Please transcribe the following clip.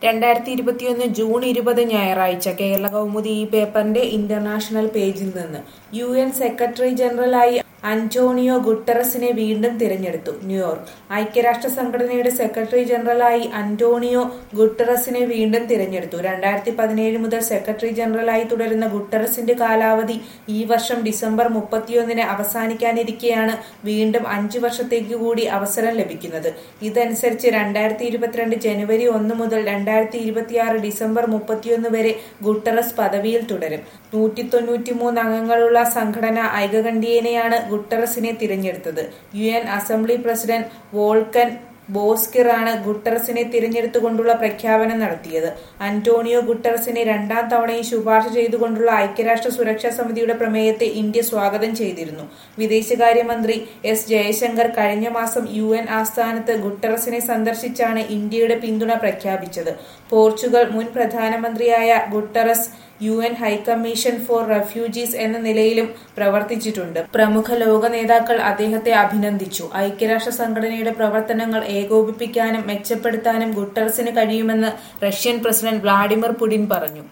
രണ്ടായിരത്തി ഇരുപത്തിയൊന്ന് ജൂൺ ഇരുപത് ഞായറാഴ്ച കേരള കൗമുദി ഈ പേപ്പറിന്റെ ഇന്റർനാഷണൽ പേജിൽ നിന്ന് യു എൻ സെക്രട്ടറി ജനറലായി അന്റോണിയോ ഗുട്ടറസിനെ വീണ്ടും തിരഞ്ഞെടുത്തു ന്യൂയോർക്ക് ഐക്യരാഷ്ട്ര സംഘടനയുടെ സെക്രട്ടറി ജനറലായി അന്റോണിയോ ഗുട്ടറസിനെ വീണ്ടും തിരഞ്ഞെടുത്തു രണ്ടായിരത്തി പതിനേഴ് മുതൽ സെക്രട്ടറി ജനറലായി തുടരുന്ന ഗുട്ടറസിന്റെ കാലാവധി ഈ വർഷം ഡിസംബർ മുപ്പത്തിയൊന്നിന് അവസാനിക്കാനിരിക്കെയാണ് വീണ്ടും അഞ്ചു വർഷത്തേക്ക് കൂടി അവസരം ലഭിക്കുന്നത് ഇതനുസരിച്ച് രണ്ടായിരത്തി ഇരുപത്തിരണ്ട് ജനുവരി ഒന്ന് മുതൽ രണ്ടായിരത്തി ഇരുപത്തിയാറ് ഡിസംബർ മുപ്പത്തിയൊന്ന് വരെ ഗുട്ടറസ് പദവിയിൽ തുടരും നൂറ്റി തൊണ്ണൂറ്റിമൂന്ന് അംഗങ്ങളുള്ള സംഘടന ഐകകണ്ഠ്യേനയാണ് ഗുട്ടറസിനെ തിരഞ്ഞെടുത്തത് U N assembly president Volkan ബോസ്കിറാണ് ഗുട്ടറസിനെ തിരഞ്ഞെടുത്തുകൊണ്ടുള്ള പ്രഖ്യാപനം നടത്തിയത് അന്റോണിയോ ഗുട്ടറസിനെ രണ്ടാം തവണയും ശുപാർശ ചെയ്തുകൊണ്ടുള്ള ഐക്യരാഷ്ട്ര സുരക്ഷാ സമിതിയുടെ പ്രമേയത്തെ ഇന്ത്യ സ്വാഗതം ചെയ്തിരുന്നു വിദേശകാര്യമന്ത്രി എസ് ജയശങ്കർ കഴിഞ്ഞ മാസം യു എൻ ആസ്ഥാനത്ത് ഗുട്ടറസിനെ സന്ദർശിച്ചാണ് ഇന്ത്യയുടെ പിന്തുണ പ്രഖ്യാപിച്ചത് പോർച്ചുഗൽ മുൻ പ്രധാനമന്ത്രിയായ Guterres U N high commission for refugees എന്ന നിലയിലും പ്രവർത്തിച്ചിട്ടുണ്ട് പ്രമുഖ ലോക നേതാക്കൾ അദ്ദേഹത്തെ അഭിനന്ദിച്ചു ഐക്യരാഷ്ട്ര സംഘടനയുടെ പ്രവർത്തനങ്ങൾ ഏകോപിപ്പിക്കാനും മെച്ചപ്പെടുത്താനും ഗുട്ടറസിന് കഴിയുമെന്ന് റഷ്യൻ പ്രസിഡന്റ് വ്ളാഡിമിർ പുടിൻ പറഞ്ഞു